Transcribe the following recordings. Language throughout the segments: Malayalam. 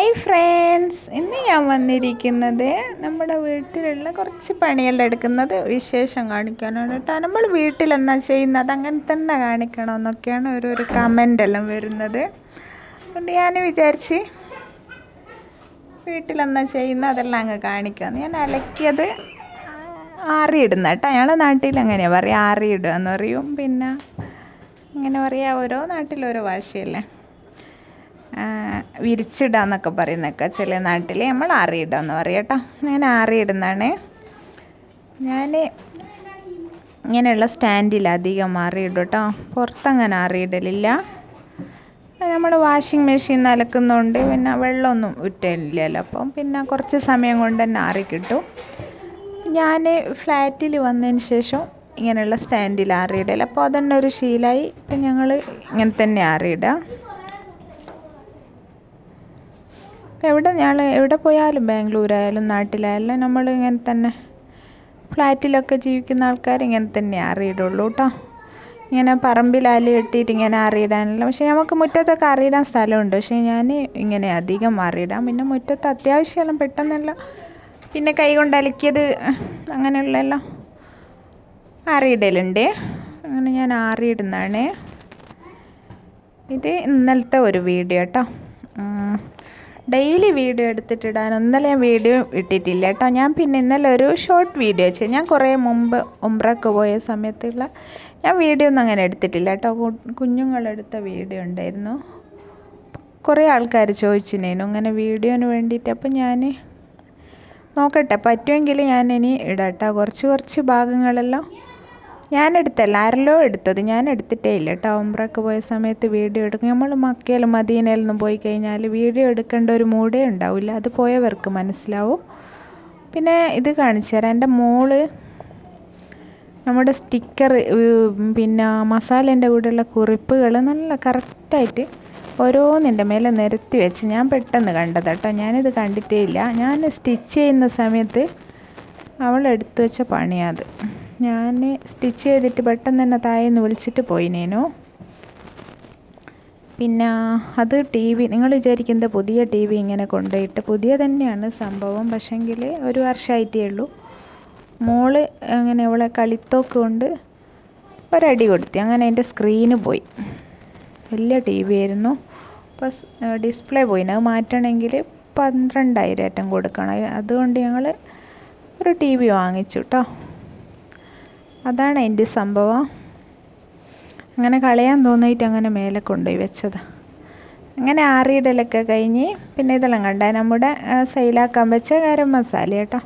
ഹായ് ഫ്രണ്ട്സ് ഇന്ന് ഞാൻ വന്നിരിക്കുന്നത് നമ്മുടെ വീട്ടിലുള്ള കുറച്ച് പണിയെല്ലാം എടുക്കുന്നത് വിശേഷം കാണിക്കാനാണ് കേട്ടോ നമ്മൾ വീട്ടിലെന്നാ ചെയ്യുന്നത് അങ്ങനെ തന്നെ കാണിക്കണമെന്നൊക്കെയാണ് ഒരു ഒരു കമൻ്റ് എല്ലാം വരുന്നത് അതുകൊണ്ട് ഞാൻ വിചാരിച്ച് വീട്ടിലെന്നാ ചെയ്യുന്നത് അതെല്ലാം അങ്ങ് കാണിക്കാമെന്ന് ഞാൻ അലക്കിയത് ആറിയിടുന്ന കേട്ടോ ഞങ്ങളുടെ നാട്ടിൽ അങ്ങനെയാണ് പറയുക ആറിയിടുക എന്ന് പറയും പിന്നെ ഇങ്ങനെ പറയുക ഓരോ നാട്ടിൽ ഓരോ ഭാഷയല്ലേ വിരിച്ചിടുക എന്നൊക്കെ പറയുന്നൊക്കെ ചില നാട്ടിൽ നമ്മൾ ആറിയിടുക എന്ന് പറയും കേട്ടോ ഞാൻ ആറിയിടുന്നതാണ് ഞാൻ ഇങ്ങനെയുള്ള സ്റ്റാൻഡിൽ അധികം ആറിയിടും കേട്ടോ പുറത്തങ്ങനെ ആറിയിടലില്ല നമ്മൾ വാഷിംഗ് മെഷീൻ അലക്കുന്നതുകൊണ്ട് പിന്നെ വെള്ളമൊന്നും വിട്ടില്ലല്ലോ അപ്പം പിന്നെ കുറച്ച് സമയം കൊണ്ട് തന്നെ ആറി കിട്ടും ഞാൻ ഫ്ലാറ്റിൽ വന്നതിന് ശേഷം ഇങ്ങനെയുള്ള സ്റ്റാൻഡിൽ ആറിയിടൽ അപ്പോൾ അതന്നെ ഒരു ശീലമായി ഇപ്പം ഞങ്ങൾ ഇങ്ങനെ തന്നെ ആറിയിടുക എവിടെ ഞങ്ങൾ എവിടെ പോയാലും ബാംഗ്ലൂരായാലും നാട്ടിലായാലും നമ്മൾ ഇങ്ങനെ തന്നെ ഫ്ലാറ്റിലൊക്കെ ജീവിക്കുന്ന ആൾക്കാർ ഇങ്ങനെ തന്നെ അറിയിടുള്ളൂ കേട്ടോ ഇങ്ങനെ പറമ്പിൽ അലി കെട്ടിയിട്ട് ഇങ്ങനെ അറിയിടാനില്ല പക്ഷേ നമുക്ക് മുറ്റത്തൊക്കെ അറിയിടാൻ സ്ഥലമുണ്ട് പക്ഷേ ഞാൻ ഇങ്ങനെ അധികം അറിയിടാം പിന്നെ മുറ്റത്ത് അത്യാവശ്യമെല്ലാം പെട്ടെന്നല്ല പിന്നെ കൈ കൊണ്ട് അലക്കിയത് അങ്ങനെയുള്ളതെല്ലാം അറിയിടലുണ്ട് അങ്ങനെ ഞാൻ ആറിയിടുന്നതാണ് ഇത് ഇന്നലത്തെ ഒരു വീഡിയോ കേട്ടോ ഡെയിലി വീഡിയോ എടുത്തിട്ടിടാൻ ഇന്നലെ ഞാൻ വീഡിയോ ഇട്ടിട്ടില്ല കേട്ടോ ഞാൻ പിന്നെ ഇന്നലെ ഒരു ഷോർട്ട് വീഡിയോ ചെയ്തു ഞാൻ കുറേ മുമ്പ് ഉംറക്ക് പോയ സമയത്തുള്ള ഞാൻ വീഡിയോ ഒന്നും അങ്ങനെ എടുത്തിട്ടില്ല കേട്ടോ കുഞ്ഞുങ്ങളെടുത്ത വീഡിയോ ഉണ്ടായിരുന്നു കുറേ ആൾക്കാർ ചോദിച്ചിനേനു അങ്ങനെ വീഡിയോന് വേണ്ടിയിട്ട് അപ്പം ഞാൻ നോക്കട്ടെ പറ്റുമെങ്കിൽ ഞാൻ ഇനി ഇടാട്ടോ കുറച്ച് കുറച്ച് ഭാഗങ്ങളെല്ലാം ഞാൻ എടുത്തല്ല ആരല്ലോ എടുത്തത് ഞാൻ എടുത്തിട്ടേ ഇല്ല കേട്ടോ ഉംറക്ക് പോയ സമയത്ത് വീഡിയോ എടുക്കും നമ്മൾ മക്കയിലും മദീനയിലൊന്നും പോയി കഴിഞ്ഞാൽ വീഡിയോ എടുക്കേണ്ട ഒരു മൂടേ ഉണ്ടാവില്ല അത് പോയവർക്ക് മനസ്സിലാവും പിന്നെ ഇത് കാണിച്ചു തരാം എൻ്റെ മോള് നമ്മുടെ സ്റ്റിക്കർ പിന്നെ മസാലേൻ്റെ കൂടെയുള്ള കുറിപ്പുകൾ നല്ല കറക്റ്റായിട്ട് ഓരോന്നിൻ്റെ മേലെ നിരത്തി വെച്ച് ഞാൻ പെട്ടെന്ന് കണ്ടത് കേട്ടോ ഞാനിത് കണ്ടിട്ടേ ഇല്ല ഞാൻ സ്റ്റിച്ച് ചെയ്യുന്ന സമയത്ത് അവൾ എടുത്തു വെച്ച പണിയത് ഞാൻ സ്റ്റിച്ച് ചെയ്തിട്ട് പെട്ടെന്ന് തന്നെ താഴേന്ന് വിളിച്ചിട്ട് പോയിനേനു പിന്നെ അത് ടി വി നിങ്ങൾ വിചാരിക്കുന്നത് പുതിയ ടി വി ഇങ്ങനെ കൊണ്ടുപോയിട്ട് പുതിയ തന്നെയാണ് സംഭവം പക്ഷെങ്കിൽ ഒരു വർഷമായിട്ടേ ഉള്ളൂ മോള് അങ്ങനെ അവളെ കളിത്തോക്ക് കൊണ്ട് ഒരടി കൊടുത്തി അങ്ങനെ അതിൻ്റെ സ്ക്രീന് പോയി വലിയ ടി വി ആയിരുന്നു അപ്പോൾ ഡിസ്പ്ലേ പോയി അത് മാറ്റണമെങ്കിൽ പന്ത്രണ്ടായിരം ഏറ്റം കൊടുക്കണം അതുകൊണ്ട് ഞങ്ങൾ ഒരു ടി വി വാങ്ങിച്ചു കേട്ടോ അതാണ് എൻ്റെ സംഭവം അങ്ങനെ കളയാൻ തോന്നിയിട്ട് അങ്ങനെ മേലെ കൊണ്ടുപോയി വെച്ചത് അങ്ങനെ ആറിയിടലൊക്കെ കഴിഞ്ഞ് പിന്നെ ഇതെല്ലാം കണ്ട നമ്മുടെ സെയിലാക്കാൻ വെച്ച ഗരം മസാല കേട്ടോ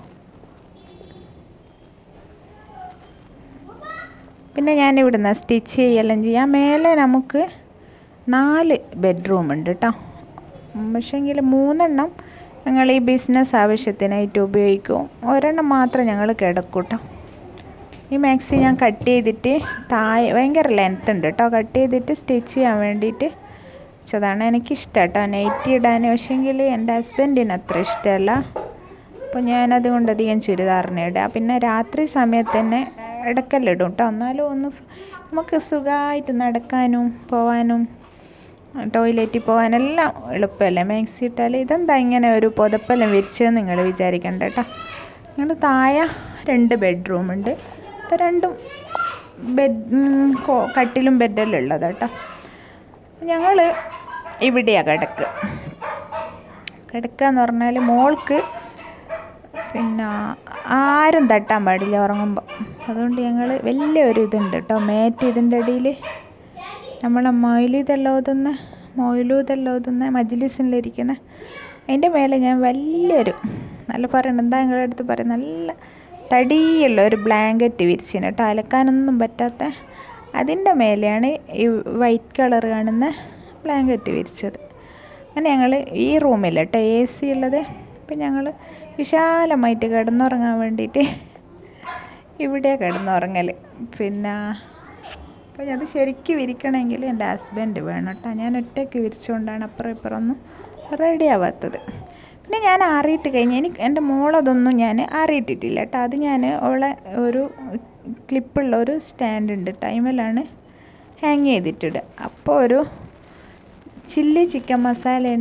പിന്നെ ഞാൻ ഇവിടുന്ന് സ്റ്റിച്ച് ചെയ്യെല്ലാം ചെയ്യാം മേലെ നമുക്ക് നാല് ബെഡ്റൂം ഉണ്ട് കേട്ടോ പക്ഷേങ്കിൽ മൂന്നെണ്ണം ഞങ്ങൾ ഈ ബിസിനസ് ആവശ്യത്തിനായിട്ട് ഉപയോഗിക്കും ഒരെണ്ണം മാത്രം ഞങ്ങൾ കിടക്കും കേട്ടോ ഈ മാക്സി ഞാൻ കട്ട് ചെയ്തിട്ട് താഴെ ഭയങ്കര ലെങ്ത് ഉണ്ട് കേട്ടോ കട്ട് ചെയ്തിട്ട് സ്റ്റിച്ച് ചെയ്യാൻ വേണ്ടിയിട്ട് വെച്ചതാണ് എനിക്കിഷ്ടം കേട്ടോ നൈറ്റി ഇടാൻ പക്ഷേങ്കിൽ എൻ്റെ ഹസ്ബൻഡിന് അത്ര ഇഷ്ടമല്ല അപ്പോൾ ഞാനത് കൊണ്ട് അധികം ചുരിദാറിന് ഇടുക പിന്നെ രാത്രി സമയത്ത് തന്നെ ഇടയ്ക്കെല്ലാം ഇടും കേട്ടോ എന്നാലും ഒന്ന് നമുക്ക് സുഖമായിട്ട് നടക്കാനും പോവാനും ടോയ്ലറ്റിൽ പോകാനെല്ലാം എളുപ്പമല്ലേ മാക്സി ഇട്ടാൽ ഇതെന്താ ഇങ്ങനെ ഒരു പുതപ്പെല്ലാം വിരിച്ചതെന്ന് നിങ്ങൾ വിചാരിക്കണ്ട കേട്ടോ ഞങ്ങൾ താഴെ രണ്ട് ബെഡ്റൂം ഉണ്ട് അപ്പോൾ രണ്ടും ബെഡ് കട്ടിലും ബെഡെല്ലാം ഉള്ളത് കേട്ടോ ഞങ്ങൾ ഇവിടെയാണ് കിടക്ക് കിടക്കുക എന്ന് പറഞ്ഞാൽ മോൾക്ക് പിന്നെ ആരും തട്ടാൻ പാടില്ല ഉറങ്ങുമ്പോൾ അതുകൊണ്ട് ഞങ്ങൾ വലിയൊരു ഇതുണ്ട് കേട്ടോ മേറ്റ് ഇതിൻ്റെ ഇടയിൽ നമ്മളെ മൊയിലീതെല്ലാം ഓതുന്ന മൊയിലൂതെല്ലാം ഓതുന്ന മജ്ലിസിലിരിക്കുന്ന അതിൻ്റെ മേലെ ഞാൻ വലിയൊരു നല്ല പറയണം എന്താ നിങ്ങളുടെ അടുത്ത് പറയും നല്ല തടിയുള്ള ഒരു ബ്ലാങ്കറ്റ് വിരിച്ചിന് കേട്ടോ അലക്കാനൊന്നും പറ്റാത്ത അതിൻ്റെ മേലെയാണ് ഈ വൈറ്റ് കളർ കാണുന്ന ബ്ലാങ്കറ്റ് വിരിച്ചത് അങ്ങനെ ഞങ്ങൾ ഈ റൂമിൽ കേട്ടോ എ സി ഉള്ളത് അപ്പം ഞങ്ങൾ വിശാലമായിട്ട് കിടന്നുറങ്ങാൻ വേണ്ടിയിട്ട് ഇവിടെ കിടന്നുറങ്ങൽ പിന്നെ അപ്പോൾ അത് ശരിക്കും വിരിക്കണമെങ്കിൽ എൻ്റെ ഹസ്ബൻഡ് വേണം കേട്ടോ ഞാൻ ഒറ്റയ്ക്ക് വിരിച്ചുകൊണ്ടാണ് അപ്പുറം ഇപ്പുറം ഒന്നും റെഡി ആവാത്തത് പിന്നെ ഞാൻ ആറിയിട്ട് കഴിഞ്ഞ് എനിക്ക് എൻ്റെ മോളതൊന്നും ഞാൻ ആറിയിട്ടിട്ടില്ല കേട്ടോ അത് ഞാൻ അവളെ ഒരു ക്ലിപ്പുള്ള ഒരു സ്റ്റാൻഡ് ഉണ്ട് ടൈമിലാണ് ഹാങ് ചെയ്തിട്ടിടുക അപ്പോൾ ഒരു ചില്ലി ചിക്കൻ മസാലേൻ്റെ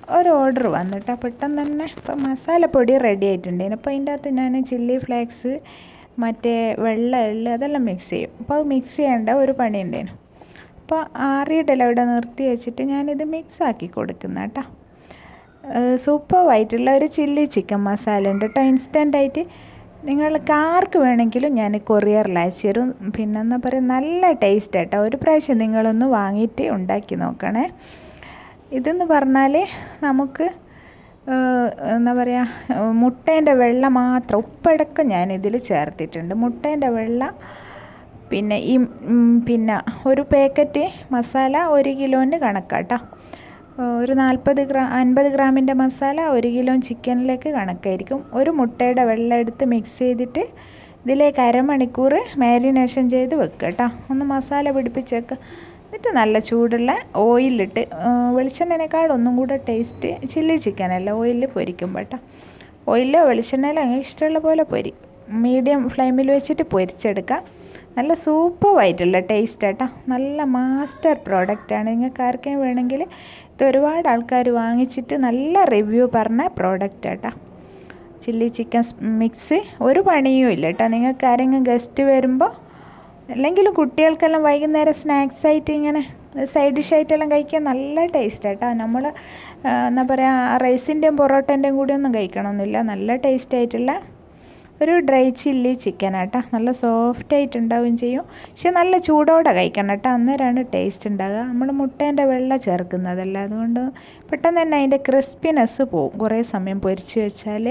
ഒരു ഓർഡർ വന്നിട്ട് പെട്ടെന്ന് തന്നെ ഇപ്പം മസാലപ്പൊടി റെഡി ആയിട്ടുണ്ട് അപ്പോൾ അതിൻ്റെ അകത്ത് ഞാൻ ചില്ലി ഫ്ലേക്സ് മറ്റേ വെള്ള എള്ള് അതെല്ലാം മിക്സ് ചെയ്യും അപ്പോൾ അത് മിക്സ് ചെയ്യേണ്ട ഒരു പണി ഉണ്ടേനു അപ്പോൾ ആറിയിടല ഇവിടെ നിർത്തി വെച്ചിട്ട് ഞാനിത് മിക്സ് ആക്കി കൊടുക്കുന്ന കേട്ടോ സൂപ്പറായിട്ടുള്ള ഒരു ചില്ലി ചിക്കൻ മസാല ഉണ്ട് കേട്ടോ ഇൻസ്റ്റൻ്റായിട്ട് നിങ്ങൾക്ക് ആർക്ക് വേണമെങ്കിലും ഞാൻ കൊറിയറിൽ അയച്ചു തരും പിന്നെ എന്താ പറയുക നല്ല ടേസ്റ്റ് കേട്ടോ ഒരു പ്രാവശ്യം നിങ്ങളൊന്ന് വാങ്ങിയിട്ട് ഉണ്ടാക്കി നോക്കണേ ഇതെന്ന് പറഞ്ഞാൽ നമുക്ക് എന്താ പറയുക മുട്ടേൻ്റെ വെള്ള മാത്രം ഉപ്പടക്കം ഞാൻ ഇതിൽ ചേർത്തിട്ടുണ്ട് മുട്ടേൻ്റെ വെള്ള പിന്നെ ഈ പിന്നെ ഒരു പാക്കറ്റ് മസാല ഒരു കിലോൻ്റെ കണക്കാട്ടോ ഒരു നാൽപ്പത് ഗ്രാം അൻപത് ഗ്രാമിൻ്റെ മസാല ഒരു കിലോ ചിക്കനിലേക്ക് കണക്കായിരിക്കും ഒരു മുട്ടയുടെ വെള്ളം എടുത്ത് മിക്സ് ചെയ്തിട്ട് ഇതിലേക്ക് അരമണിക്കൂർ മാരിനേഷൻ ചെയ്ത് വെക്കുക കേട്ടോ ഒന്ന് മസാല പിടിപ്പിച്ചേക്കുക എന്നിട്ട് നല്ല ചൂടുള്ള ഓയിലിട്ട് വെളിച്ചെണ്ണേനേക്കാൾ ഒന്നും കൂടെ ടേസ്റ്റ് ചില്ലി ചിക്കനല്ല ഓയിലിൽ പൊരിക്കുമ്പോൾ കേട്ടോ ഓയിലോ വെളിച്ചെണ്ണയിലോ അങ്ങനെ ഇഷ്ടമുള്ള പോലെ പൊരി മീഡിയം ഫ്ലെയിമിൽ വെച്ചിട്ട് പൊരിച്ചെടുക്കാം നല്ല സൂപ്പറായിട്ടുള്ള ടേസ്റ്റ് കേട്ടോ നല്ല മാസ്റ്റർ പ്രോഡക്റ്റാണ് നിങ്ങൾക്ക് ആർക്കെങ്കിലും വേണമെങ്കിൽ ഇത് ഒരുപാട് ആൾക്കാർ വാങ്ങിച്ചിട്ട് നല്ല റിവ്യൂ പറഞ്ഞ പ്രോഡക്റ്റ് കേട്ടോ ചില്ലി ചിക്കൻ മിക്സ് ഒരു പണിയും ഇല്ല കേട്ടോ നിങ്ങൾക്ക് ആരെങ്കിലും ഗസ്റ്റ് വരുമ്പോൾ അല്ലെങ്കിലും കുട്ടികൾക്കെല്ലാം വൈകുന്നേരം സ്നാക്സ് ആയിട്ട് ഇങ്ങനെ സൈഡ് ഡിഷ് ആയിട്ടെല്ലാം കഴിക്കാൻ നല്ല ടേസ്റ്റ് കേട്ടോ നമ്മൾ എന്താ പറയുക റൈസിൻ്റെയും പൊറോട്ടേൻ്റെയും കൂടി ഒന്നും കഴിക്കണമെന്നില്ല നല്ല ടേസ്റ്റ് ആയിട്ടുള്ള ഒരു ഡ്രൈ ചില്ലി ചിക്കൻ ആട്ടോ നല്ല സോഫ്റ്റ് ആയിട്ട് ഉണ്ടാവുകയും ചെയ്യും പക്ഷെ നല്ല ചൂടോടെ കഴിക്കണം കേട്ടോ അന്നേരമാണ് ടേസ്റ്റ് ഉണ്ടാകുക നമ്മൾ മുട്ടേൻ്റെ വെള്ള ചേർക്കുന്നതല്ല അതുകൊണ്ട് പെട്ടെന്ന് തന്നെ അതിൻ്റെ ക്രിസ്പിനെസ് പോവും കുറേ സമയം പൊരിച്ച് വെച്ചാൽ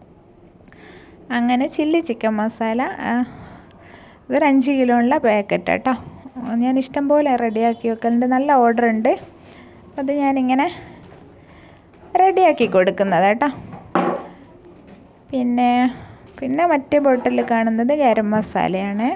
അങ്ങനെ ചില്ലി ചിക്കൻ മസാല ഇതൊരു അഞ്ച് കിലോ ഉള്ള പാക്കറ്റ് കേട്ടോ ഞാൻ ഇഷ്ടം പോലെ റെഡിയാക്കി വെക്കലുണ്ട് നല്ല ഓർഡർ ഉണ്ട് അത് ഞാനിങ്ങനെ റെഡിയാക്കി കൊടുക്കുന്നത് കേട്ടോ പിന്നെ പിന്നെ മറ്റേ ബോട്ടിൽ കാണുന്നത് ഗരം മസാലയാണ്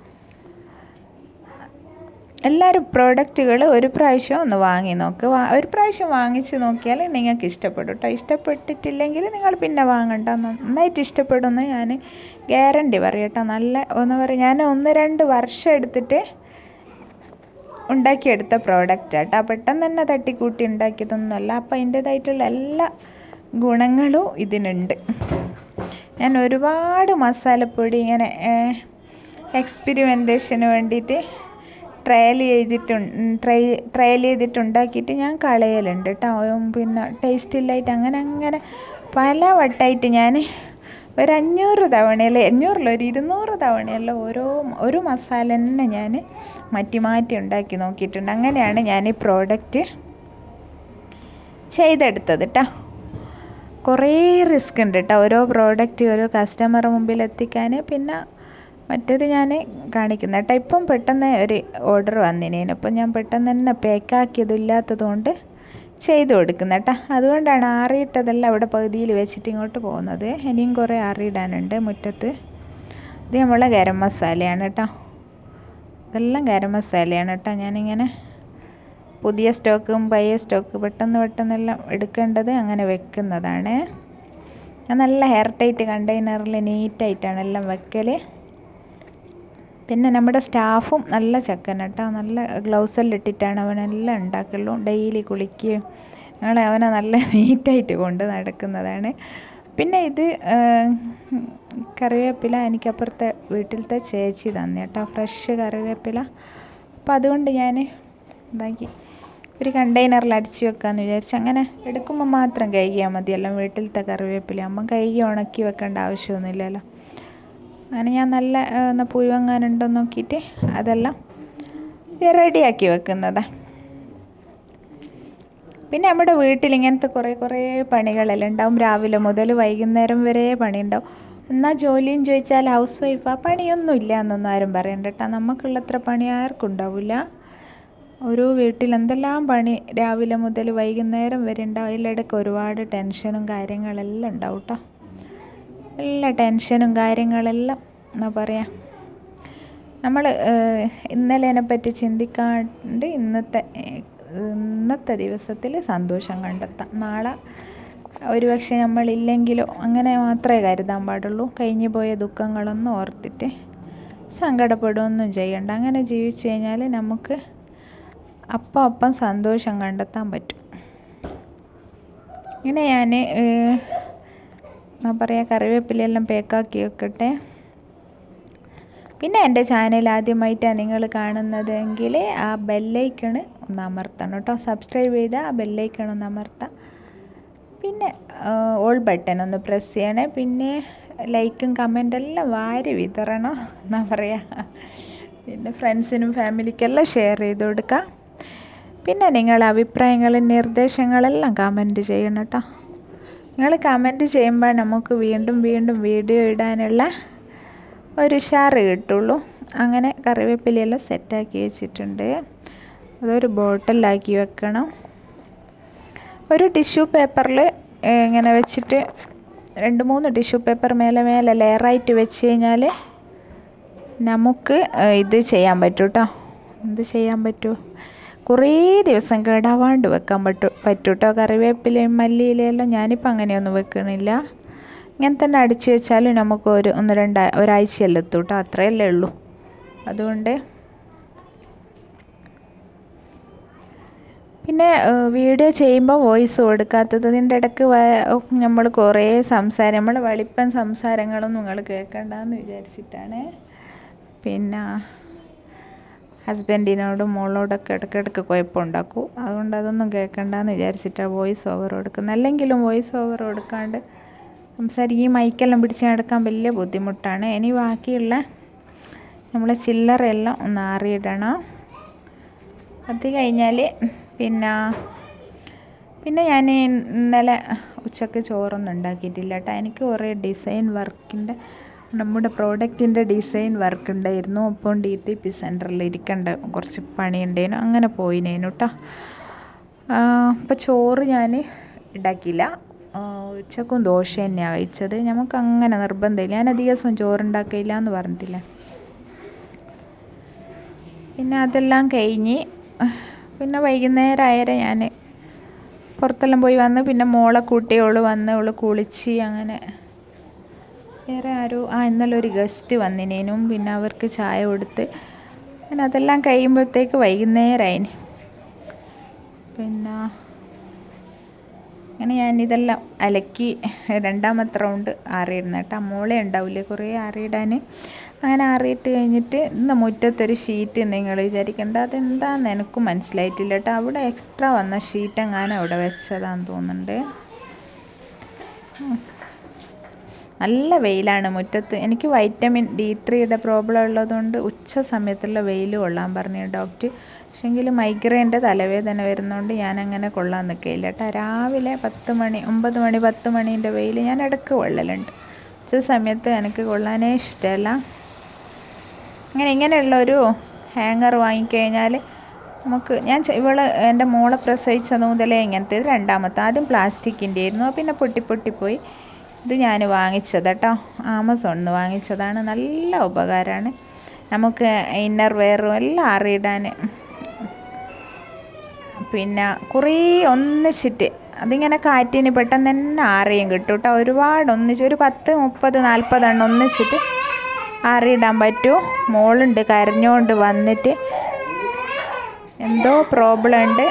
എല്ലാവരും പ്രോഡക്റ്റുകൾ ഒരു പ്രാവശ്യം ഒന്ന് വാങ്ങി നോക്ക് ഒരു പ്രാവശ്യം വാങ്ങിച്ച് നോക്കിയാൽ നിങ്ങൾക്ക് ഇഷ്ടപ്പെടും കേട്ടോ ഇഷ്ടപ്പെട്ടിട്ടില്ലെങ്കിൽ നിങ്ങൾ പിന്നെ വാങ്ങണ്ട നന്നായിട്ട് ഇഷ്ടപ്പെടുമെന്ന് ഞാൻ ഗ്യാരണ്ടി പറയും കേട്ടോ നല്ല ഒന്ന് പറയും ഞാൻ ഒന്ന് രണ്ട് വർഷം എടുത്തിട്ട് ഉണ്ടാക്കിയെടുത്ത പ്രോഡക്റ്റ് കേട്ടോ പെട്ടെന്ന് തന്നെ തട്ടിക്കൂട്ടി ഉണ്ടാക്കിയതൊന്നുമല്ല അപ്പോൾ അതിൻ്റേതായിട്ടുള്ള എല്ലാ ഗുണങ്ങളും ഇതിനുണ്ട് ഞാൻ ഒരുപാട് മസാലപ്പൊടി ഇങ്ങനെ എക്സ്പെരിമെൻറ്റേഷന് വേണ്ടിയിട്ട് ട്രയൽ ചെയ്തിട്ട് ട്രൈ ട്രയൽ ചെയ്തിട്ട് ഉണ്ടാക്കിയിട്ട് ഞാൻ കളയലുണ്ട് കേട്ടോ പിന്നെ ടേസ്റ്റ് ഇല്ലായിട്ട് അങ്ങനെ അങ്ങനെ പല വട്ടമായിട്ട് ഞാൻ ഒരു അഞ്ഞൂറ് തവണയല്ല അഞ്ഞൂറിൽ ഒരു ഇരുന്നൂറ് തവണയല്ല ഓരോ ഒരു മസാല തന്നെ ഞാൻ മാറ്റി മാറ്റി ഉണ്ടാക്കി നോക്കിയിട്ടുണ്ട് അങ്ങനെയാണ് ഞാൻ ഈ പ്രോഡക്റ്റ് ചെയ്തെടുത്തത് കേട്ടോ കുറേ റിസ്ക് ഉണ്ട് കേട്ടോ ഓരോ പ്രോഡക്റ്റ് ഓരോ കസ്റ്റമർ മുമ്പിൽ എത്തിക്കാൻ പിന്നെ മറ്റേത് ഞാൻ കാണിക്കുന്നത് കേട്ടോ ഇപ്പം പെട്ടെന്ന് ഒരു ഓർഡർ വന്നിനേന് അപ്പം ഞാൻ പെട്ടെന്ന് തന്നെ പാക്കാക്കിയതില്ലാത്തത് കൊണ്ട് ചെയ്ത് കൊടുക്കുന്നത് കേട്ടോ അതുകൊണ്ടാണ് ആറിയിട്ടതെല്ലാം അവിടെ പകുതിയിൽ വെച്ചിട്ട് ഇങ്ങോട്ട് പോകുന്നത് ഇനിയും കുറേ ആറിയിടാനുണ്ട് മുറ്റത്ത് ഇത് നമ്മളെ ഗരം മസാലയാണ് കേട്ടോ ഇതെല്ലാം ഗരം മസാലയാണ് കേട്ടോ ഞാനിങ്ങനെ പുതിയ സ്റ്റോക്കും പഴയ സ്റ്റോക്ക് പെട്ടെന്ന് പെട്ടെന്നെല്ലാം എടുക്കേണ്ടത് അങ്ങനെ വെക്കുന്നതാണ് ഞാൻ നല്ല ഹെയർ ടൈറ്റ് കണ്ടെയ്നറിൽ നീറ്റായിട്ടാണ് എല്ലാം വെക്കൽ പിന്നെ നമ്മുടെ സ്റ്റാഫും നല്ല ചെക്കൻ കേട്ടോ നല്ല ഗ്ലൗസെല്ലാം ഇട്ടിട്ടാണ് അവനെല്ലാം ഉണ്ടാക്കുള്ളൂ ഡെയിലി കുളിക്കുകയും ഞങ്ങൾ അവനെ നല്ല നീറ്റായിട്ട് കൊണ്ട് നടക്കുന്നതാണ് പിന്നെ ഇത് കറിവേപ്പില എനിക്കപ്പുറത്തെ വീട്ടിലത്തെ ചേച്ചി തന്നെ കേട്ടോ ഫ്രഷ് കറിവേപ്പില അപ്പോൾ അതുകൊണ്ട് ഞാൻ ഇതാക്കി ഒരു കണ്ടെയ്നറിൽ അടിച്ച് വെക്കാമെന്ന് വിചാരിച്ചു അങ്ങനെ എടുക്കുമ്പോൾ മാത്രം കഴുകിയാൽ മതിയല്ലോ വീട്ടിലത്തെ കറിവേപ്പില ആകുമ്പം കഴുകി ഉണക്കി വെക്കേണ്ട ആവശ്യമൊന്നുമില്ലല്ലോ അങ്ങനെ ഞാൻ നല്ല ഒന്ന് പുഴുവങ്ങാനുണ്ടോ നോക്കിയിട്ട് അതെല്ലാം റെഡിയാക്കി വെക്കുന്നതാണ് പിന്നെ നമ്മുടെ വീട്ടിൽ ഇങ്ങനത്തെ കുറേ കുറേ പണികളെല്ലാം ഉണ്ടാവും രാവിലെ മുതൽ വൈകുന്നേരം വരെ പണിയുണ്ടാവും എന്നാൽ ജോലിയും ചോദിച്ചാൽ ഹൗസ് വൈഫ് ആ പണിയൊന്നും ഇല്ല എന്നൊന്നും ആരും പറയണ്ട കേട്ടോ നമുക്കുള്ളത്ര പണി ആർക്കും ഉണ്ടാവില്ല ഓരോ വീട്ടിൽ എന്തെല്ലാം പണി രാവിലെ മുതൽ വൈകുന്നേരം വരെ ഉണ്ടാവും അതിലിടയ്ക്ക് ഒരുപാട് ടെൻഷനും കാര്യങ്ങളെല്ലാം ഉണ്ടാവും കേട്ടോ എല്ലാ ടെൻഷനും കാര്യങ്ങളെല്ലാം എന്താ പറയുക നമ്മൾ ഇന്നലേനെ പറ്റി ചിന്തിക്കാണ്ട് ഇന്നത്തെ ഇന്നത്തെ ദിവസത്തിൽ സന്തോഷം കണ്ടെത്താം നാളെ ഒരുപക്ഷെ നമ്മളില്ലെങ്കിലോ അങ്ങനെ മാത്രമേ കരുതാൻ പാടുള്ളൂ കഴിഞ്ഞു പോയ ദുഃഖങ്ങളൊന്നും ഓർത്തിട്ട് സങ്കടപ്പെടുകയൊന്നും ചെയ്യണ്ട അങ്ങനെ ജീവിച്ചു കഴിഞ്ഞാൽ നമുക്ക് അപ്പം അപ്പം സന്തോഷം കണ്ടെത്താൻ പറ്റും ഇങ്ങനെ ഞാൻ എന്താ പറയുക കറിവേപ്പിലയെല്ലാം പേക്കാക്കി വെക്കട്ടെ പിന്നെ എൻ്റെ ചാനൽ ആദ്യമായിട്ടാണ് നിങ്ങൾ കാണുന്നതെങ്കിൽ ആ ബെല്ലൈക്കണ് ഒന്ന് അമർത്തണം കേട്ടോ സബ്സ്ക്രൈബ് ചെയ്താൽ ആ ബെല്ലൈക്കൺ ഒന്ന് അമർത്താം പിന്നെ ഓൾ ബട്ടൺ ഒന്ന് പ്രസ് ചെയ്യണേ പിന്നെ ലൈക്കും കമൻ്റ് എല്ലാം വാരി വിതറണം എന്നാ പറയുക പിന്നെ ഫ്രണ്ട്സിനും ഫാമിലിക്കെല്ലാം ഷെയർ ചെയ്ത് കൊടുക്കുക പിന്നെ നിങ്ങളുടെ അഭിപ്രായങ്ങളും നിർദ്ദേശങ്ങളെല്ലാം കമൻറ്റ് ചെയ്യണം കേട്ടോ നിങ്ങൾ കമൻറ്റ് ചെയ്യുമ്പോൾ നമുക്ക് വീണ്ടും വീണ്ടും വീഡിയോ ഇടാനുള്ള ഒരു ഉഷാറ് കിട്ടുള്ളൂ അങ്ങനെ കറിവേപ്പിലയെല്ലാം സെറ്റാക്കി വെച്ചിട്ടുണ്ട് അതൊരു ബോട്ടിലാക്കി വെക്കണം ഒരു ടിഷ്യൂ പേപ്പറിൽ ഇങ്ങനെ വെച്ചിട്ട് രണ്ട് മൂന്ന് ടിഷ്യൂ പേപ്പർ മേലെ മേലെ ലെയറായിട്ട് വെച്ച് കഴിഞ്ഞാൽ നമുക്ക് ഇത് ചെയ്യാൻ പറ്റും കേട്ടോ എന്ത് ചെയ്യാൻ പറ്റുമോ കുറേ ദിവസം കേടാവാണ്ട് വെക്കാൻ പറ്റും പറ്റും കേട്ടോ കറിവേപ്പിലയും മല്ലിയിലെല്ലാം ഞാനിപ്പോൾ അങ്ങനെയൊന്നും വെക്കണില്ല ഇങ്ങനെ തന്നെ അടിച്ചു വെച്ചാലും നമുക്ക് ഒരു ഒന്ന് രണ്ട് ഒരാഴ്ചയല്ലേ എത്തും കേട്ടോ അത്രയല്ലേ ഉള്ളൂ അതുകൊണ്ട് പിന്നെ വീഡിയോ ചെയ്യുമ്പോൾ വോയിസ് കൊടുക്കാത്തത് ഇതിൻ്റെ ഇടയ്ക്ക് നമ്മൾ കുറേ സംസാരം നമ്മൾ വെളിപ്പം സംസാരങ്ങളൊന്നും നിങ്ങൾ കേൾക്കണ്ടെന്ന് വിചാരിച്ചിട്ടാണ് പിന്നെ ഹസ്ബൻഡിനോടും മോളോടൊക്കെ ഇടയ്ക്കിടയ്ക്ക് കുഴപ്പമുണ്ടാക്കും അതുകൊണ്ട് അതൊന്നും കേൾക്കണ്ടെന്ന് വിചാരിച്ചിട്ടാണ് വോയിസ് ഓവർ കൊടുക്കുന്നത് അല്ലെങ്കിലും വോയിസ് ഓവർ കൊടുക്കാണ്ട് സംസാരിക്കും ഈ മൈക്കെല്ലാം പിടിച്ച് നടക്കാൻ വലിയ ബുദ്ധിമുട്ടാണ് ഇനി ബാക്കിയുള്ള നമ്മൾ ചില്ലറയെല്ലാം ഒന്ന് ആറിയിടണം അത് കഴിഞ്ഞാൽ പിന്നെ പിന്നെ ഞാൻ ഇന്നലെ ഉച്ചക്ക് ചോറൊന്നും ഉണ്ടാക്കിയിട്ടില്ല കേട്ടോ എനിക്ക് കുറേ ഡിസൈൻ വർക്കിൻ്റെ നമ്മുടെ പ്രോഡക്റ്റിൻ്റെ ഡിസൈൻ വർക്ക് ഉണ്ടായിരുന്നു അപ്പം ഡി ടി പി സെൻറ്ററിൽ ഇരിക്കേണ്ട കുറച്ച് പണിയുണ്ടേനു അങ്ങനെ പോയിനേനു കേട്ടോ അപ്പോൾ ചോറ് ഞാൻ ഉണ്ടാക്കിയില്ല ഉച്ചക്കും ദോശ തന്നെയാണ് കഴിച്ചത് നമുക്ക് അങ്ങനെ നിർബന്ധമില്ല ഞാൻ അധിക ദിവസം ചോറുണ്ടാക്കിയില്ല എന്ന് പറഞ്ഞിട്ടില്ല പിന്നെ അതെല്ലാം കഴിഞ്ഞ് പിന്നെ വൈകുന്നേരം ആയേരം ഞാൻ പുറത്തെല്ലാം പോയി വന്ന് പിന്നെ മോളെ കൂട്ടിയോള് വന്ന് അവള് കുളിച്ച് അങ്ങനെ വേറെ ആരോ ആ ഇന്നലെ ഒരു ഗസ്റ്റ് വന്നിനേനും പിന്നെ അവർക്ക് ചായ കൊടുത്ത് പിന്നെ അതെല്ലാം കഴിയുമ്പോഴത്തേക്ക് വൈകുന്നേരമായിന് പിന്നെ അങ്ങനെ ഞാനിതെല്ലാം അലക്കി രണ്ടാമത്തെ റൗണ്ട് ആറിയിടുന്ന കേട്ടോ മോളെ ഉണ്ടാവില്ലേ കുറേ ആറിയിടാൻ അങ്ങനെ ആറിയിട്ട് കഴിഞ്ഞിട്ട് ഇന്ന് മുറ്റത്തൊരു ഷീറ്റ് നിങ്ങൾ വിചാരിക്കേണ്ട അതെന്താണെന്ന് എനിക്കും മനസ്സിലായിട്ടില്ല കേട്ടോ അവിടെ എക്സ്ട്രാ വന്ന ഷീറ്റ് എങ്ങാനും അവിടെ വെച്ചതാന്ന് തോന്നുന്നുണ്ട് നല്ല വെയിലാണ് മുറ്റത്ത് എനിക്ക് വൈറ്റമിൻ ഡി ത്രീയുടെ പ്രോബ്ലം ഉള്ളതുകൊണ്ട് ഉച്ച സമയത്തുള്ള വെയിൽ കൊള്ളാൻ പറഞ്ഞു ഡോക്ടർ പക്ഷെങ്കിൽ മൈഗ്രെയിൻ്റെ തലവേദന വരുന്നതുകൊണ്ട് ഞാൻ അങ്ങനെ കൊള്ളാൻ നിൽക്കില്ല കേട്ടോ രാവിലെ പത്ത് മണി ഒമ്പത് മണി പത്ത് മണീൻ്റെ വെയിൽ ഞാൻ ഇടയ്ക്ക് കൊള്ളലുണ്ട് ഉച്ച സമയത്ത് എനിക്ക് കൊള്ളാനേ ഇഷ്ടമല്ല അങ്ങനെ ഇങ്ങനെയുള്ള ഒരു ഹാങ്ങർ വാങ്ങിക്കഴിഞ്ഞാൽ നമുക്ക് ഞാൻ ഇവള് എൻ്റെ മോളെ പ്രസവിച്ചത് മുതലേ ഇങ്ങനത്തെ ഇത് രണ്ടാമത്തെ ആദ്യം പ്ലാസ്റ്റിക്കിൻ്റെ ആയിരുന്നു പിന്നെ പൊട്ടി പൊട്ടിപ്പോയി ഇത് ഞാൻ വാങ്ങിച്ചത് കേട്ടോ ആമസോണിൽ നിന്ന് വാങ്ങിച്ചതാണ് നല്ല ഉപകാരമാണ് നമുക്ക് ഇന്നർ വെയറും എല്ലാം അറിയിടാൻ പിന്നെ കുറേ ഒന്നിച്ചിട്ട് അതിങ്ങനെ കാറ്റിന് പെട്ടെന്ന് തന്നെ ആറിയും കിട്ടും കേട്ടോ ഒരുപാട് ഒന്നിച്ച് ഒരു പത്ത് മുപ്പത് നാൽപ്പതെണ്ണം ഒന്നിച്ചിട്ട് ആറിയിടാൻ പറ്റും മോളുണ്ട് കരഞ്ഞുകൊണ്ട് വന്നിട്ട് എന്തോ പ്രോബ്ലം ഉണ്ട്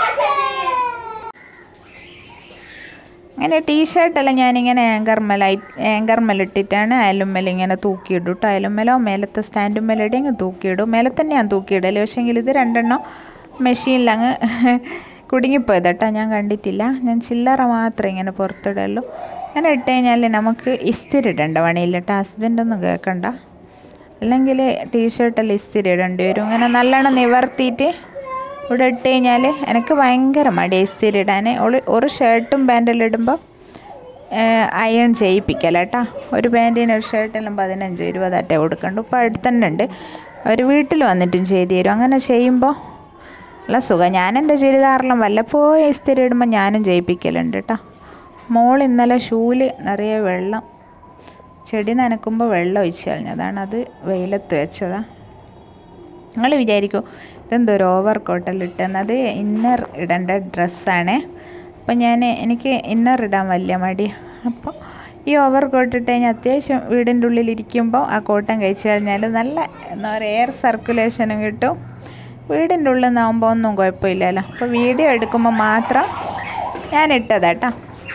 അങ്ങനെ ടീഷർട്ടെല്ലാം ഞാനിങ്ങനെ ആങ്കർമലായി ആങ്കർമലിട്ടിട്ടാണ് അയലുമ്മൽ ഇങ്ങനെ തൂക്കിയിടും കേട്ടോ അയലുമ്മലോ മേലത്തെ സ്റ്റാൻഡുമ്മലിടെ അങ്ങ് തൂക്കിയിടും മേലെ തന്നെ ഞാൻ തൂക്കിയിടല് പക്ഷേങ്കിൽ ഇത് രണ്ടെണ്ണം മെഷീനിൽ അങ്ങ് കുടുങ്ങിപ്പോയത് കേട്ടോ ഞാൻ കണ്ടിട്ടില്ല ഞാൻ ചില്ലറ മാത്രമേ ഇങ്ങനെ പുറത്തിടുള്ളൂ അങ്ങനെ ഇട്ട് കഴിഞ്ഞാൽ നമുക്ക് ഇസ്തിരി ഇടേണ്ട പണിയില്ല കേട്ടോ ഹസ്ബൻഡൊന്നും കേൾക്കണ്ട അല്ലെങ്കിൽ ടീഷർട്ടെല്ലാം ഇസ്തിരി ഇടേണ്ടി വരും ഇങ്ങനെ നല്ലോണം നിവർത്തിയിട്ട് ഇവിടെ ഇട്ട് കഴിഞ്ഞാൽ എനിക്ക് ഭയങ്കര മടിയാണ് ഇസ്തിരി ഇടാൻ ഒരു ഷർട്ടും പാൻറ്റെല്ലാം ഇടുമ്പോൾ അയൺ ചെയ്യിപ്പിക്കല കേട്ടോ ഒരു പാൻറ്റിന് ഒരു ഷർട്ടെല്ലാം പതിനഞ്ച് ഇരുപതാറ്റേ കൊടുക്കണ്ടു ഇപ്പോൾ അടുത്ത് തന്നെ ഉണ്ട് അവർ വീട്ടിൽ വന്നിട്ടും ചെയ്തു തരും അങ്ങനെ ചെയ്യുമ്പോൾ നല്ല സുഖം ഞാൻ എൻ്റെ ചുരിദാറെല്ലാം വല്ലപ്പോഴും ഇസ്തിരി ഇടുമ്പോൾ ഞാനും ചെയ്യിപ്പിക്കലുണ്ട് കേട്ടോ മോൾ ഇന്നലെ ഷൂല് നിറയെ വെള്ളം ചെടി നനക്കുമ്പോൾ വെള്ളം ഒഴിച്ച് കളഞ്ഞതാണ് അത് വെയിലത്ത് വെച്ചതാണ് നിങ്ങൾ വിചാരിക്കും ഇതെന്തോ ഒരു ഓവർ കോട്ടെല്ലാം ഇട്ടെന്നത് ഇന്നർ ഇടേണ്ട ഡ്രസ്സാണ് അപ്പോൾ ഞാൻ എനിക്ക് ഇന്നർ ഇടാൻ വലിയ മടി അപ്പോൾ ഈ ഓവർ കോട്ട് ഇട്ട് കഴിഞ്ഞാൽ അത്യാവശ്യം വീടിൻ്റെ ഉള്ളിൽ ഇരിക്കുമ്പോൾ ആ കോട്ടൻ കഴിച്ചു കഴിഞ്ഞാൽ നല്ല എന്താ പറയുക എയർ സർക്കുലേഷനും കിട്ടും വീടിൻ്റെ ഉള്ളിൽ നിന്നാകുമ്പോൾ ഒന്നും കുഴപ്പമില്ലല്ലോ അപ്പോൾ വീഡിയോ എടുക്കുമ്പോൾ മാത്രം ഞാൻ ഇട്ടതാട്ടോ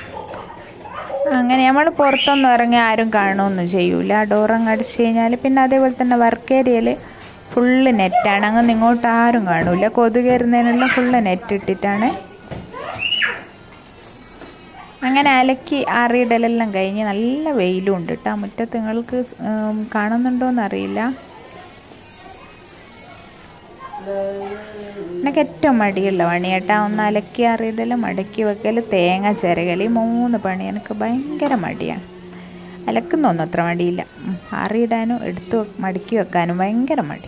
അങ്ങനെ നമ്മൾ പുറത്തൊന്നും ഇറങ്ങി ആരും കാണുമൊന്നും ചെയ്യൂല ഡോറങ്ങ് അടിച്ച് കഴിഞ്ഞാൽ പിന്നെ അതേപോലെ തന്നെ വർക്ക് ഏരിയയിൽ ഫുള്ള് നെറ്റാണ് അങ്ങനെ ഇങ്ങോട്ട് ആരും കാണൂല കൊതുക് കയറുന്നതിനെല്ലാം ഫുള്ള് നെറ്റ് ഇട്ടിട്ടാണ് അങ്ങനെ അലക്കി ആറിയിടലെല്ലാം കഴിഞ്ഞ് നല്ല വെയിലും ഉണ്ട് കേട്ടോ മുറ്റത്ത് നിങ്ങൾക്ക് ഉം, കാണുന്നുണ്ടോയെന്ന് അറിയില്ല എനിക്ക് ഏറ്റവും മടിയുള്ള പണി കേട്ടാ ഒന്ന് അലക്കി അറിയിടൽ മടക്കി വെക്കൽ തേങ്ങ ചിരകൽ ഈ മൂന്ന് പണി എനിക്ക് ഭയങ്കര മടിയാണ് അലക്കുന്നൊന്നും അത്ര മടിയില്ല ഉം, അറിയിടാനും എടുത്ത് വെ- മടക്കി വെക്കാനും ഭയങ്കര മടി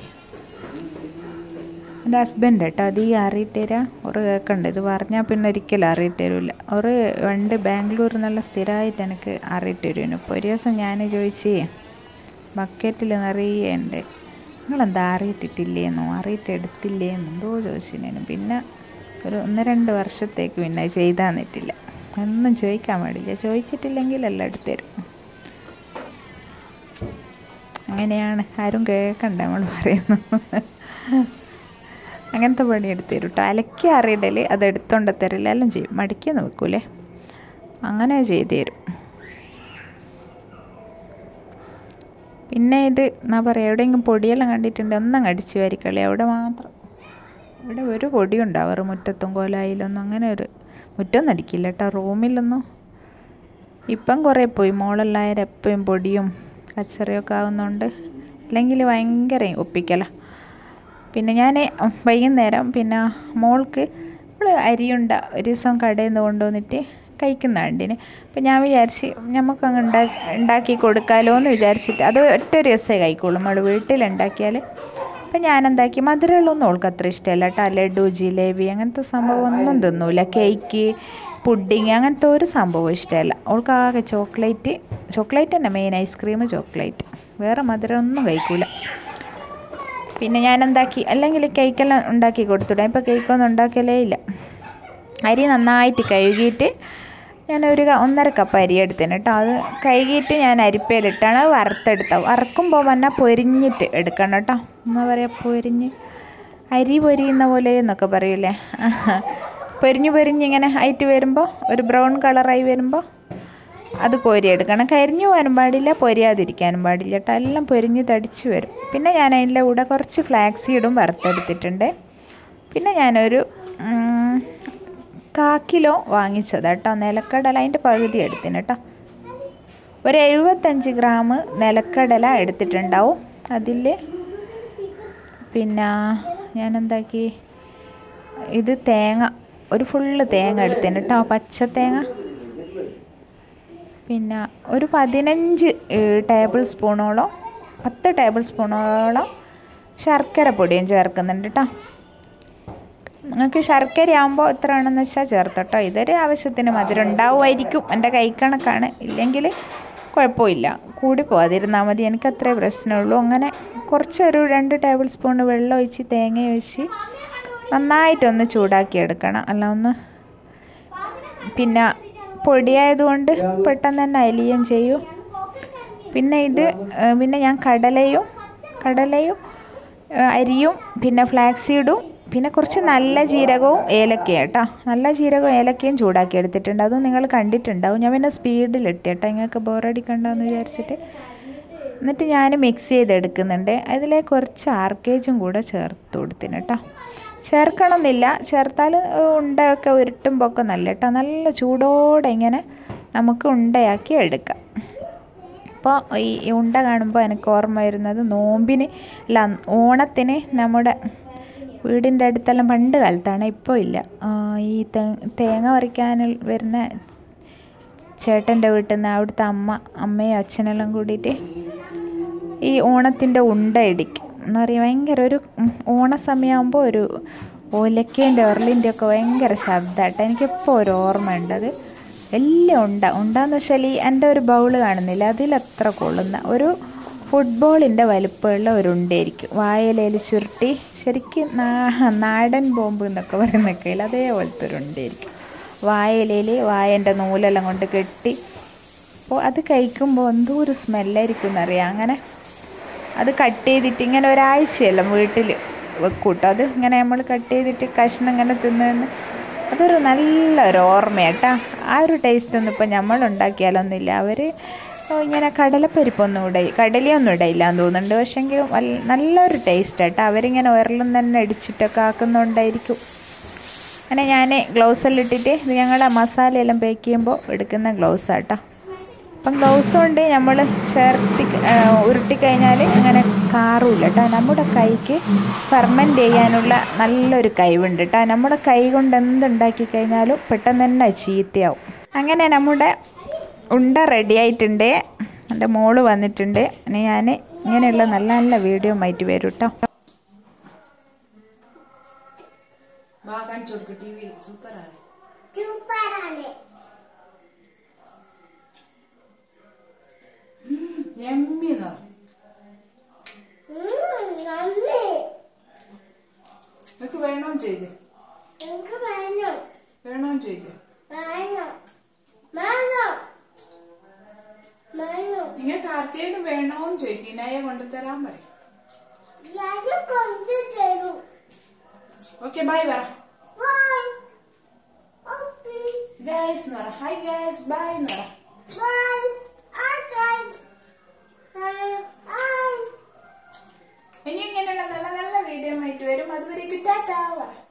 എൻ്റെ ഹസ്ബൻഡ് കേട്ടോ അത് ഈ അറിയിട്ട് തരാം ഒരു കേൾക്കണ്ട ഇത് പറഞ്ഞാൽ പിന്നെ ഒരിക്കലും അറിയിട്ട് തരില്ല ഒരു പണ്ട് ബാംഗ്ലൂർ എന്നുള്ള സ്ഥിരമായിട്ട് എനിക്ക് അറിയിട്ട് തരുന്നു ഇപ്പോൾ ഒരു ദിവസം ഞാൻ ചോദിച്ചേ ബക്കറ്റിൽ നിറയെ ഉണ്ട് നിങ്ങളെന്താ അറിയിട്ടിട്ടില്ലേന്നോ അറിയിട്ട് എടുത്തില്ലേന്നോ എന്തോ ചോദിച്ചിനു പിന്നെ ഒരു ഒന്ന് രണ്ട് വർഷത്തേക്ക് പിന്നെ അത് ചെയ്താന്നിട്ടില്ല ഒന്നും ചോദിക്കാൻ പാടില്ല ചോദിച്ചിട്ടില്ലെങ്കിലല്ല എടുത്തരും അങ്ങനെയാണ് ആരും കേൾക്കണ്ട നമ്മൾ പറയുന്നു അങ്ങനത്തെ പണി എടുത്ത് തരും കേട്ടോ അലക്കി അറിയിടൽ അത് എടുത്തോണ്ട് തരില്ല എല്ലാം ചെയ്യും മടിക്കൊന്നും വെക്കൂലേ അങ്ങനെ ചെയ്തു തരും പിന്നെ ഇത് എന്നാ പറയുക എവിടെയെങ്കിലും പൊടിയെല്ലാം കണ്ടിട്ടുണ്ട് ഒന്നും അടിച്ച് വാരിക്കളി അവിടെ മാത്രം ഇവിടെ ഒരു പൊടി ഉണ്ടാവാറ് മുറ്റത്തും കോലായിലൊന്നും അങ്ങനെ ഒരു മുറ്റമൊന്നും അടിക്കില്ല കേട്ടോ റൂമിലൊന്നും ഇപ്പം കുറേ പോയി മോളെല്ലാവരും എപ്പോഴും പൊടിയും കച്ചറയൊക്കെ ആകുന്നതുകൊണ്ട് അല്ലെങ്കിൽ ഭയങ്കര ഒപ്പിക്കല പിന്നെ ഞാൻ വൈകുന്നേരം പിന്നെ മോൾക്ക് നമ്മൾ അരിയുണ്ട ഒരു ദിവസം കടയിൽ നിന്ന് കൊണ്ടുവന്നിട്ട് കഴിക്കുന്ന കണ്ടിന് അപ്പം ഞാൻ വിചാരിച്ച് നമുക്ക് അങ്ങ് ഉണ്ടാക്കി ഉണ്ടാക്കി കൊടുക്കാമല്ലോ എന്ന് വിചാരിച്ചിട്ട് അത് ഒറ്റ ഒരു ദിവസമേ കഴിക്കുള്ളൂ നമ്മൾ വീട്ടിലുണ്ടാക്കിയാൽ അപ്പം ഞാൻ എന്താക്കി മധുരമുള്ളൊന്നും അവൾക്ക് അത്ര ഇഷ്ടമല്ല കേട്ടോ ലഡു ജിലേബി അങ്ങനത്തെ സംഭവം ഒന്നും തിന്നൂല കേക്ക് പുഡിങ് അങ്ങനത്തെ ഒരു സംഭവം ഇഷ്ടമല്ല അവൾക്ക് ആകെ ചോക്ലേറ്റ് ചോക്ലേറ്റ് തന്നെ മെയിൻ ഐസ്ക്രീം ചോക്ലേറ്റ് വേറെ മധുരം ഒന്നും കഴിക്കൂല പിന്നെ ഞാൻ എന്താക്കി അല്ലെങ്കിൽ കേക്കെല്ലാം ഉണ്ടാക്കി കൊടുത്തുവിടാം ഇപ്പോൾ കേക്കൊന്നും ഉണ്ടാക്കലേ ഇല്ല അരി നന്നായിട്ട് കഴുകിയിട്ട് ഞാൻ ഒരു ക- ഒന്നര കപ്പ് അരി എടുത്തേന് കേട്ടോ അത് കഴുകിയിട്ട് ഞാൻ അരിപ്പയിലിട്ടാണ് വറുത്തെടുത്തത് വറക്കുമ്പോൾ തന്നെ പൊരിഞ്ഞിട്ട് എടുക്കണം കേട്ടോ എന്താ പറയുക പൊരിഞ്ഞ് അരി പൊരിയുന്ന പോലെ എന്നൊക്കെ പറയൂലേ പൊരിഞ്ഞ് പൊരിഞ്ഞ് ഇങ്ങനെ ആയിട്ട് വരുമ്പോൾ ഒരു ബ്രൗൺ കളറായി വരുമ്പോൾ അത് കോരിയെടുക്കണം കരിഞ്ഞു പോകാനും പാടില്ല പൊരിയാതിരിക്കാനും പാടില്ല കേട്ടോ എല്ലാം പൊരിഞ്ഞ് തടിച്ച് വരും പിന്നെ ഞാൻ അതിൻ്റെ കൂടെ കുറച്ച് ഫ്ലാക്സ് സീഡും വറുത്തെടുത്തിട്ടുണ്ട് പിന്നെ ഞാനൊരു ഉം, കാ കിലോ വാങ്ങിച്ചത് കേട്ടോ നിലക്കടല അതിൻ്റെ പകുതി എടുത്തിന് കേട്ടോ ഒരു എഴുപത്തഞ്ച് ഗ്രാം നിലക്കടല എടുത്തിട്ടുണ്ടാവും അതിൽ പിന്നെ ഞാൻ എന്താക്കി ഇത് തേങ്ങ ഒരു ഫുള്ള് തേങ്ങ എടുത്തിന് കേട്ടോ പച്ച തേങ്ങ പിന്നെ ഒരു പതിനഞ്ച് ഏഹ്, ടേബിൾ സ്പൂണോളം പത്ത് ടേബിൾ സ്പൂണോളം ശർക്കര പൊടിയും ചേർക്കുന്നുണ്ട് കേട്ടോ നിങ്ങൾക്ക് ശർക്കര ആകുമ്പോൾ എത്ര ആണെന്ന് വെച്ചാൽ ചേർത്തോട്ടോ ഇതൊരു ആവശ്യത്തിന് മധുരം ഉണ്ടാവുമായിരിക്കും എൻ്റെ കൈക്കണക്കാണ് ഇല്ലെങ്കിൽ കുഴപ്പമില്ല കൂടി പോകാതിരുന്നാൽ മതി എനിക്ക് അത്രേ പ്രശ്നമുള്ളൂ അങ്ങനെ കുറച്ചൊരു രണ്ട് ടേബിൾ സ്പൂൺ വെള്ളം ഒഴിച്ച് തേങ്ങ ഒഴിച്ച് നന്നായിട്ടൊന്ന് ചൂടാക്കി എടുക്കണം അല്ല ഒന്ന് പിന്നെ പൊടിയായതുകൊണ്ട് പെട്ടെന്ന് തന്നെ അലിയും ചെയ്യും പിന്നെ ഇത് ഏഹ്, പിന്നെ ഞാൻ കടലയും കടലയും ഏഹ്, അരിയും പിന്നെ ഫ്ലാക്സീഡും പിന്നെ കുറച്ച് നല്ല ജീരകവും ഏലക്കയും കേട്ടോ നല്ല ജീരകവും ഏലക്കയും ചൂടാക്കി എടുത്തിട്ടുണ്ട് അതും നിങ്ങൾ കണ്ടിട്ടുണ്ടാവും ഞാൻ പിന്നെ സ്പീഡിലിട്ട് കേട്ടോ നിങ്ങൾക്ക് ബോറടിക്കണ്ടെന്ന് വിചാരിച്ചിട്ട് എന്നിട്ട് ഞാൻ മിക്സ് ചെയ്തെടുക്കുന്നുണ്ട് അതിലേക്ക് കുറച്ച് ആർക്കേജും കൂടെ ചേർത്ത് കൊടുത്തിന് കേട്ടോ ചേർക്കണമെന്നില്ല ചേർത്താൽ ഉണ്ടയൊക്കെ ഉരുട്ടുമ്പോൾ ഒക്കെ നല്ല കേട്ടോ നല്ല ചൂടോടെ ഇങ്ങനെ നമുക്ക് ഉണ്ടയാക്കി എടുക്കാം അപ്പോൾ ഈ ഈ ഉണ്ട കാണുമ്പോൾ എനിക്ക് ഓർമ്മ വരുന്നത് നോമ്പിന് അല്ല ഓണത്തിന് നമ്മുടെ വീടിൻ്റെ അടുത്തെല്ലാം പണ്ട് കാലത്താണ് ഇപ്പോൾ ഇല്ല ആ, ഈ തേ- തേങ്ങ പറിക്കാൻ വരുന്ന ചേട്ടൻ്റെ വീട്ടിൽ നിന്ന് അവിടുത്തെ അമ്മ അമ്മയും അച്ഛനെല്ലാം കൂടിയിട്ട് ഈ ഓണത്തിൻ്റെ ഉണ്ട ഇടിക്കും എന്ന് പറയുക ഭയങ്കര ഒരു ഉം, ഓണസമയമാകുമ്പോൾ ഒരു ഒലക്കേൻ്റെ ഉരുളിൻ്റെ ഒക്കെ ഭയങ്കര ശബ്ദമായിട്ട് എനിക്കിപ്പോൾ ഒരു ഓർമ്മയുണ്ട് അത് വലിയ ഉണ്ട ഉണ്ടാന്ന് വെച്ചാൽ ഈ എൻ്റെ ഒരു ബൗള് കാണുന്നില്ല അതിലത്ര കൊള്ളുന്ന ഒരു ഫുട്ബോളിൻ്റെ വലുപ്പമുള്ള ഒരു ഉണ്ടയായിരിക്കും വായലയിൽ ചുരുട്ടി ശരിക്കും നാ- നാടൻ ബോംബ് എന്നൊക്കെ പറയുന്നൊക്കെ ഇല്ല അതേപോലത്തെ ഒരു ഉണ്ടയായിരിക്കും വായലയിൽ വായൻ്റെ നൂലെല്ലാം കൊണ്ട് കെട്ടി അപ്പോൾ അത് കഴിക്കുമ്പോൾ എന്തോ ഒരു സ്മെല്ലായിരിക്കും എന്നറിയാം അങ്ങനെ അത് കട്ട് ചെയ്തിട്ട് ഇങ്ങനെ ഒരാഴ്ചയെല്ലാം വീട്ടിൽ വെക്കൂട്ടോ അത് ഇങ്ങനെ നമ്മൾ കട്ട് ചെയ്തിട്ട് കഷ്ണം ഇങ്ങനെ തിന്ന് തിന്ന് അതൊരു നല്ലൊരു ഓർമ്മയാട്ടാ ആ ഒരു ടേസ്റ്റ് ഒന്നും ഇപ്പം നമ്മൾ ഉണ്ടാക്കിയാലൊന്നുമില്ല അവർ ഇങ്ങനെ കടലപ്പരിപ്പൊന്നും ഇട കടലയൊന്നും ഇടയില്ല എന്ന് തോന്നുന്നുണ്ട് പക്ഷെങ്കിൽ നല്ലൊരു ടേസ്റ്റ് ആട്ടോ അവരിങ്ങനെ ഉരലും തന്നെ അടിച്ചിട്ടൊക്കെ ആക്കുന്നുണ്ടായിരിക്കും അങ്ങനെ ഞാൻ ഗ്ലൗസ് എല്ലാം ഇട്ടിട്ട് ഇത് ഞങ്ങൾ മസാലയെല്ലാം പാക്ക് ചെയ്യുമ്പോൾ എടുക്കുന്ന ഗ്ലൗസ് ആട്ടോ അപ്പം ഗ്ലൗസ് കൊണ്ട് നമ്മൾ ചേർത്തി ഉരുട്ടി കഴിഞ്ഞാൽ അങ്ങനെ കാറൂല കേട്ടോ നമ്മുടെ കൈക്ക് ഫെർമെൻറ്റ് ചെയ്യാനുള്ള നല്ലൊരു കഴിവുണ്ട് കേട്ടോ നമ്മുടെ കൈ കൊണ്ട് എന്തുണ്ടാക്കി കഴിഞ്ഞാലും പെട്ടെന്ന് തന്നെ ചീത്തയാവും അങ്ങനെ നമ്മുടെ ഉണ്ട റെഡി ആയിട്ടുണ്ട് എൻ്റെ മോള് വന്നിട്ടുണ്ട് ഇനി ഞാൻ ഇങ്ങനെയുള്ള നല്ല നല്ല വീഡിയോ ആയിട്ട് വരും കേട്ടോ ബാ കാണിച്ചു കൊടുക്ക് ടി വിയിൽ സൂപ്പറാണ് സൂപ്പറാണ് എമ്മി എന്ന് പറ ഉം, നന്ദി. നിനക്ക് വേണോന്ന് ചെയ്ത് എനിക്ക് വേണം വേണോന്ന് ചെയ്ത് വേണം വേണം വേണം നിങ്ങൾക്ക് ആർക്കേലും വേണോന്ന് ചോദിക്കും ഇനായെ കൊണ്ടുതരാൻ പറയും അത് കൊണ്ടു തരൂ ഓക്കെ ബൈ പറ ബൈ ഓക്കെ ഗൈസ് എന്ന് പറ ഹായ് ഗൈസ് ബൈ എന്ന് പറ ബൈ ഓക്കെ ബൈ ഇനി ഇങ്ങനെയുള്ള നല്ല നല്ല വീഡിയോ ആയിട്ട് വരും അതുവരെ ടാറ്റാ പറ